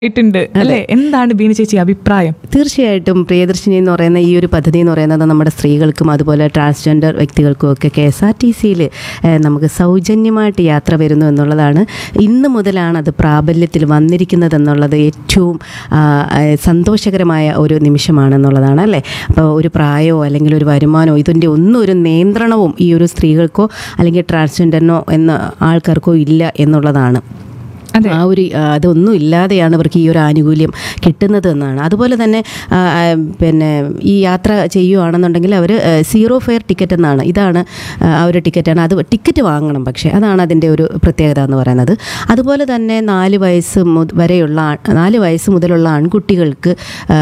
ആയിട്ടുണ്ട് അല്ലേ എന്താണ് ബീന ചേച്ചി അഭിപ്രായം തീർച്ചയായിട്ടും പ്രിയദർശിനി എന്ന് പറയുന്ന ഈ ഒരു പദ്ധതി എന്ന് പറയുന്നത് നമ്മുടെ സ്ത്രീകൾക്കും അതുപോലെ ട്രാൻസ്ജെൻഡർ വ്യക്തികൾക്കും ഒക്കെ കെ എസ് ആർ ടി സിയിൽ നമുക്ക് സൗജന്യമായിട്ട് യാത്ര വരുന്നു എന്നുള്ളതാണ് ഇന്ന് മുതലാണ് അത് പ്രാബല്യത്തിൽ വന്നിരിക്കുന്നത് എന്നുള്ളത് ഏറ്റവും ആ, ആ, സന്തോഷകരമായ ഒരു നിമിഷമാണെന്നുള്ളതാണ് അല്ലേ അപ്പോൾ ഒരു പ്രായമോ അല്ലെങ്കിൽ ഒരു വരുമാനമോ ഇതിൻ്റെ ഒന്നും ഒരു നിയന്ത്രണവും ഈ ഒരു സ്ത്രീകൾക്കോ അല്ലെങ്കിൽ ട്രാൻസ്ജെൻഡറിനോ എന്ന ആൾക്കാർക്കോ ഇല്ല എന്നുള്ളതാണ് അതെ. ആ ഒരു ആ, അതൊന്നും ഇല്ലാതെയാണ് അവർക്ക് ഈ ഒരു ആനുകൂല്യം കിട്ടുന്നത് എന്നാണ് അതുപോലെ തന്നെ ആ, ആ, പിന്നെ ഈ യാത്ര ചെയ്യുകയാണെന്നുണ്ടെങ്കിൽ അവർ സീറോ ഫെയർ ടിക്കറ്റ് എന്നാണ് ഇതാണ് ആ, ആ ഒരു ടിക്കറ്റാണ് അത് ടിക്കറ്റ് വാങ്ങണം പക്ഷേ അതാണ് അതിൻ്റെ ഒരു പ്രത്യേകത എന്ന് പറയുന്നത് അതുപോലെ തന്നെ നാല് വയസ്സ് മുത- വരെയുള്ള ആ- നാല് വയസ്സ് മുതലുള്ള ആൺകുട്ടികൾക്ക് ആ,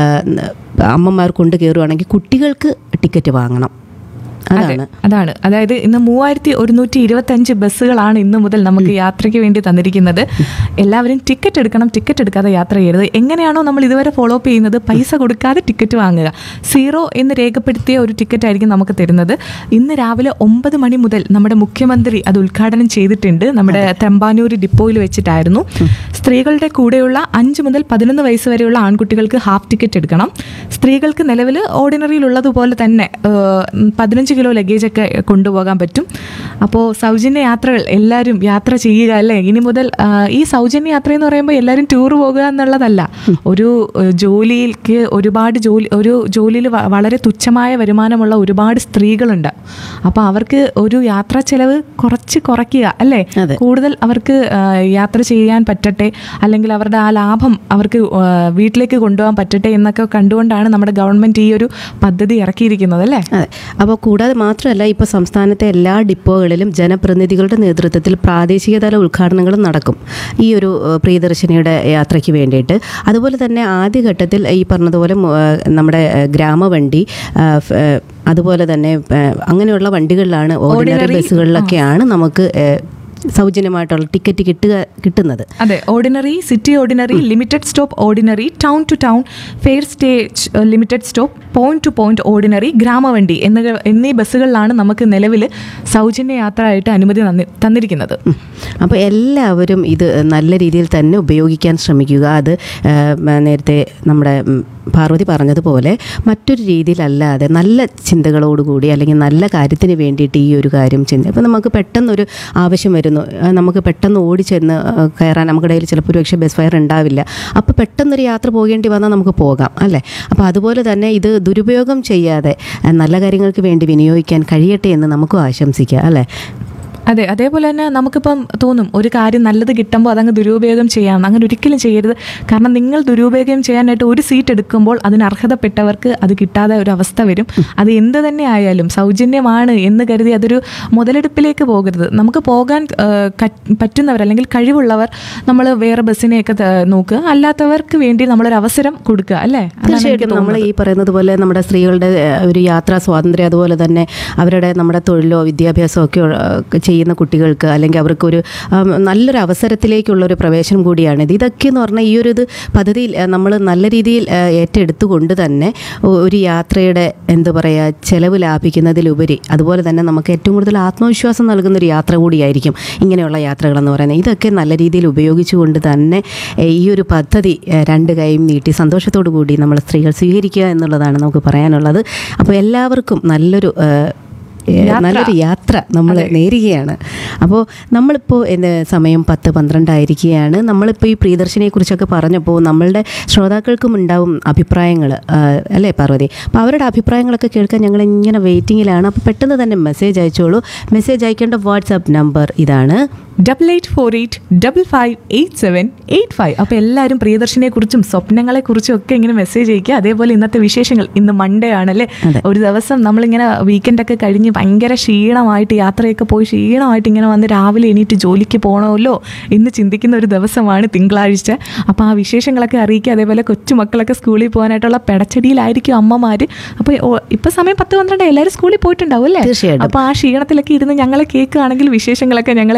അമ്മമാർ കൊണ്ട് കയറുകയാണെങ്കിൽ കുട്ടികൾക്ക് ടിക്കറ്റ് വാങ്ങണം അതെ അതാണ് അതാണ് അതായത് ഇന്ന് മൂവായിരത്തി ഒരുന്നൂറ്റി ഇരുപത്തി അഞ്ച് ബസ്സുകളാണ് ഇന്ന് മുതൽ നമുക്ക് യാത്രയ്ക്ക് വേണ്ടി തന്നിരിക്കുന്നത് എല്ലാവരും ടിക്കറ്റ് എടുക്കണം ടിക്കറ്റ് എടുക്കാതെ യാത്ര ചെയ്യരുത് എങ്ങനെയാണോ നമ്മൾ ഇതുവരെ ഫോളോ അപ്പ് ചെയ്യുന്നത് പൈസ കൊടുക്കാതെ ടിക്കറ്റ് വാങ്ങുക സീറോ എന്ന് രേഖപ്പെടുത്തിയ ഒരു ടിക്കറ്റ് ആയിരിക്കും നമുക്ക് തരുന്നത് ഇന്ന് രാവിലെ ഒമ്പത് മണി മുതൽ നമ്മുടെ മുഖ്യമന്ത്രി അത് ഉദ്ഘാടനം ചെയ്തിട്ടുണ്ട് നമ്മുടെ തെമ്പാനൂർ ഡിപ്പോയിൽ വെച്ചിട്ടായിരുന്നു സ്ത്രീകളുടെ കൂടെയുള്ള അഞ്ച് മുതൽ പതിനൊന്ന് വയസ്സ് വരെയുള്ള ആൺകുട്ടികൾക്ക് ഹാഫ് ടിക്കറ്റ് എടുക്കണം സ്ത്രീകൾക്ക് നിലവിൽ ഓർഡിനറിയിലുള്ളതുപോലെ തന്നെ ഏഹ്, പതിനഞ്ച് കിലോ ലഗേജ് ഒക്കെ കൊണ്ടുപോകാൻ പറ്റും അപ്പോൾ സൗജന്യ യാത്രകൾ എല്ലാവരും യാത്ര ചെയ്യുക അല്ലേ ഇനി മുതൽ ആ, ഈ സൗജന്യ യാത്ര എന്ന് പറയുമ്പോൾ എല്ലാവരും ടൂർ പോകുക എന്നുള്ളതല്ല ഒരു ഏഹ്, ജോലിക്ക് ഒരുപാട് ജോലി ഒരു ജോലിയിൽ വ- വളരെ തുച്ഛമായ വരുമാനമുള്ള ഒരുപാട് സ്ത്രീകളുണ്ട് അപ്പോൾ അവർക്ക് ഒരു യാത്രാ ചെലവ് കുറച്ച് കുറയ്ക്കുക അല്ലേ അതെ. കൂടുതൽ അവർക്ക് ആ, യാത്ര ചെയ്യാൻ പറ്റട്ടെ അല്ലെങ്കിൽ അവരുടെ ആ ലാഭം അവർക്ക് ആ, വീട്ടിലേക്ക് കൊണ്ടുപോകാൻ പറ്റട്ടെ എന്നൊക്കെ കണ്ടുകൊണ്ടാണ് നമ്മുടെ ഗവൺമെന്റ് ഈ ഒരു പദ്ധതി ഇറക്കിയിരിക്കുന്നത് അല്ലേ അതെ അപ്പോൾ കൂടാതെ മാത്രമല്ല ഇപ്പോൾ സംസ്ഥാനത്തെ എല്ലാ ഡിപ്പോകളിലും ജനപ്രതിനിധികളുടെ നേതൃത്വത്തിൽ പ്രാദേശിക തല ഉദ്ഘാടനങ്ങളും നടക്കും ഈ ഒരു ഏഹ്, പ്രിയദർശിനിയുടെ യാത്രയ്ക്ക് വേണ്ടിയിട്ട് അതുപോലെ തന്നെ ആദ്യഘട്ടത്തിൽ ഈ പറഞ്ഞതുപോലെ മു- ഏഹ്, നമ്മുടെ ഏഹ്, ഗ്രാമവണ്ടി ഏഹ്, ഫ്- ഏഹ്, അതുപോലെ തന്നെ ഏഹ്, അങ്ങനെയുള്ള വണ്ടികളിലാണ് ഓർഡിനറി Ordinary, ബസ്സുകളിലൊക്കെയാണ് നമുക്ക് ഏഹ്, സൗജന്യമായിട്ടുള്ള ടിക്കറ്റ് കിട്ടുക കിട്ടുന്നത് അതെ ordinary city ordinary limited stop ordinary town to town fare stage limited stop point to point ordinary ഗ്രാമവണ്ടി എന്ന എന്നീ ബസ്സുകളിലാണ് നമുക്ക് നിലവിൽ സൗജന്യ യാത്ര ആയിട്ട് അനുമതി തന്നി- തന്നിരിക്കുന്നത് അപ്പോൾ എല്ലാവരും ഇത് നല്ല രീതിയിൽ തന്നെ ഉപയോഗിക്കാൻ ശ്രമിക്കുക അത് ആ, മ- നേരത്തെ നമ്മുടെ ഉം, പാർവതി പറഞ്ഞതുപോലെ മറ്റൊരു രീതിയിലല്ലാതെ നല്ല ചിന്തകളോടുകൂടി അല്ലെങ്കിൽ നല്ല കാര്യത്തിന് വേണ്ടിയിട്ട് ഈ ഒരു കാര്യം ചിന്ത ഇപ്പോൾ നമുക്ക് പെട്ടെന്നൊരു ആവശ്യം വരുന്നു ആ, നമുക്ക് പെട്ടെന്ന് ഓടിച്ചെന്ന് ആ, കയറാൻ നമ്മുടെ കയ്യിൽ ചിലപ്പോൾ ഒരു പക്ഷേ ബസ് ഫയർ ഉണ്ടാവില്ല അപ്പോൾ പെട്ടെന്നൊരു യാത്ര പോകേണ്ടി വന്നാൽ നമുക്ക് പോകാം അല്ലേ അപ്പോൾ അതുപോലെ തന്നെ ഇത് ദുരുപയോഗം ചെയ്യാതെ ആ, നല്ല കാര്യങ്ങൾക്ക് വേണ്ടി വിനിയോഗിക്കാൻ കഴിയട്ടെ എന്ന് നമുക്കും ആശംസിക്കാം അല്ലേ അതെ അതേപോലെ തന്നെ നമുക്കിപ്പം തോന്നും ഒരു കാര്യം നല്ലത് കിട്ടുമ്പോൾ അതങ്ങ് ദുരുപയോഗം ചെയ്യാം അങ്ങനെ ഒരിക്കലും ചെയ്യരുത് കാരണം നിങ്ങൾ ദുരുപയോഗം ചെയ്യാനായിട്ട് ഒരു സീറ്റ് എടുക്കുമ്പോൾ അതിന് അർഹതപ്പെട്ടവർക്ക് അത് കിട്ടാതെ ഒരു അവസ്ഥ വരും അത് എന്ത് തന്നെ ആയാലും സൗജന്യമാണ് എന്ന് കരുതി അതൊരു മുതലെടുപ്പിലേക്ക് പോകരുത് നമുക്ക് പോകാൻ ആ, കറ്റ്- പറ്റുന്നവർ അല്ലെങ്കിൽ കഴിവുള്ളവർ നമ്മൾ വേറെ ബസ്സിനെയൊക്കെ ത- നോക്കുക അല്ലാത്തവർക്ക് വേണ്ടി നമ്മളൊരു അവസരം കൊടുക്കുക അല്ലേ അതാണ് എനിക്ക് തീർച്ചയായിട്ടും നമ്മൾ തോന്നുന്നത്. ഈ പറയുന്നത് പോലെ നമ്മുടെ സ്ത്രീകളുടെ ഏഹ്, ഒരു യാത്രാ സ്വാതന്ത്ര്യം അതുപോലെ തന്നെ അവരുടെ നമ്മുടെ തൊഴിലോ വിദ്യാഭ്യാസമോ ഒക്കെ ഉള്ള- ഒക്കെ ചെയ്യുന്ന കുട്ടികൾക്ക് അല്ലെങ്കിൽ അവർക്കൊരു ആം, നല്ലൊരു അവസരത്തിലേക്കുള്ള ഒരു പ്രവേശനം കൂടിയാണ് ഇത് ഇതൊക്കെ എന്ന് പറഞ്ഞാൽ ഈ ഒരു ഇത് പദ്ധതിയിൽ നമ്മൾ നല്ല രീതിയിൽ ഏഹ്, ഏറ്റെടുത്തുകൊണ്ട് തന്നെ ഒ- ഒരു യാത്രയുടെ എന്താ പറയുക ചെലവ് ലാഭിക്കുന്നതിലുപരി അതുപോലെ തന്നെ നമുക്ക് ഏറ്റവും കൂടുതൽ ആത്മവിശ്വാസം നൽകുന്ന ഒരു യാത്ര കൂടിയായിരിക്കും ഇങ്ങനെയുള്ള യാത്രകളെന്ന് പറയുന്നത് ഇതൊക്കെ നല്ല രീതിയിൽ ഉപയോഗിച്ചുകൊണ്ട് തന്നെ ഏഹ്, ഈ ഒരു പദ്ധതി ഏഹ്, രണ്ട് കൈയും നീട്ടി സന്തോഷത്തോടു കൂടി നമ്മൾ സ്ത്രീകൾ സ്വീകരിക്കുക എന്നുള്ളതാണ് നമുക്ക് പറയാനുള്ളത് അപ്പോൾ എല്ലാവർക്കും നല്ലൊരു ഏഹ്, ഏഹ്, യാത്ര. നല്ലൊരു യാത്ര നമ്മൾ നേരുകയാണ് അപ്പോൾ നമ്മളിപ്പോൾ എന്ത് സമയം പത്ത് പന്ത്രണ്ടായിരിക്കുകയാണ് നമ്മളിപ്പോൾ ഈ പ്രിയദർശിനിയെക്കുറിച്ചൊക്കെ പറഞ്ഞപ്പോൾ നമ്മളുടെ ശ്രോതാക്കൾക്കും ഉണ്ടാവും അഭിപ്രായങ്ങൾ അല്ലേ പാർവതി അപ്പോൾ അവരുടെ അഭിപ്രായങ്ങളൊക്കെ കേൾക്കാൻ ഞങ്ങൾ ഇങ്ങനെ വെയിറ്റിങ്ങിലാണ് അപ്പോൾ പെട്ടെന്ന് തന്നെ മെസ്സേജ് അയച്ചോളൂ മെസ്സേജ് അയക്കേണ്ട വാട്സാപ്പ് നമ്പർ ഇതാണ് double eight four eight double five eight seven eight five അപ്പോൾ എല്ലാവരും പ്രിയദർശിനിയെ കുറിച്ചും സ്വപ്നങ്ങളെ കുറിച്ചും ഒക്കെ ഇങ്ങനെ മെസ്സേജ് അയക്കുക അതേപോലെ ഇന്നത്തെ വിശേഷങ്ങൾ ഇന്ന് മൺഡേ ആണല്ലേ അതെ. ഒരു ദിവസം നമ്മളിങ്ങനെ വീക്കെൻഡ് ഒക്കെ കഴിഞ്ഞ് ഭയങ്കര ക്ഷീണമായിട്ട് യാത്രയൊക്കെ പോയി ക്ഷീണമായിട്ട് ഇങ്ങനെ വന്ന് രാവിലെ എണീറ്റ് ജോലിക്ക് പോകണമല്ലോ എന്ന് ചിന്തിക്കുന്ന ഒരു ദിവസമാണ് തിങ്കളാഴ്ച അപ്പോൾ ആ വിശേഷങ്ങളൊക്കെ അറിയിക്കുക അതേപോലെ കൊച്ചുമക്കളൊക്കെ സ്കൂളിൽ പോകാനായിട്ടുള്ള പെടച്ചടിയിലായിരിക്കും അമ്മമാർ അപ്പോൾ ഇപ്പോൾ സമയം പത്ത് പന്ത്രണ്ട് എല്ലാവരും സ്കൂളിൽ പോയിട്ടുണ്ടാവും അല്ലേ തീർച്ചയായിട്ടും. അപ്പോൾ ആ ക്ഷീണത്തിലൊക്കെ ഇരുന്ന് ഞങ്ങളെ കേൾക്കുകയാണെങ്കിൽ വിശേഷങ്ങളൊക്കെ ഞങ്ങളെ അറിയിക്കുക അല്ലേ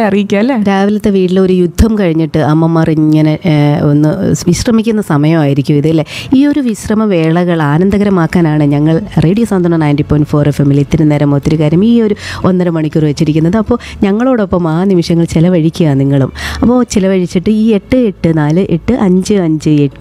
അല്ലേ രാവിലത്തെ വീട്ടിൽ ഒരു യുദ്ധം കഴിഞ്ഞിട്ട് അമ്മമാർ ഇങ്ങനെ ഏഹ്, ഒന്ന് വിശ്രമിക്കുന്ന സമയമായിരിക്കും ഇതല്ലേ ഈ ഒരു വിശ്രമ വേളകൾ ആനന്ദകരമാക്കാനാണ് ഞങ്ങൾ റേഡിയോ സാന്ത്വന നയൻറ്റി പോയിൻറ്റ് ഫോർ എഫ് എമ്മിൽ ഇത്തിരി നേരം ഒത്തിരി കാര്യം ഈ ഒരു ഒന്നര മണിക്കൂർ വെച്ചിരിക്കുന്നത് അപ്പോൾ ഞങ്ങളോടൊപ്പം ആ നിമിഷങ്ങൾ ചിലവഴിക്കുക നിങ്ങളും അപ്പോൾ ചിലവഴിച്ചിട്ട് ഈ എട്ട് എട്ട് നാല് എട്ട് അഞ്ച് അഞ്ച് എട്ട്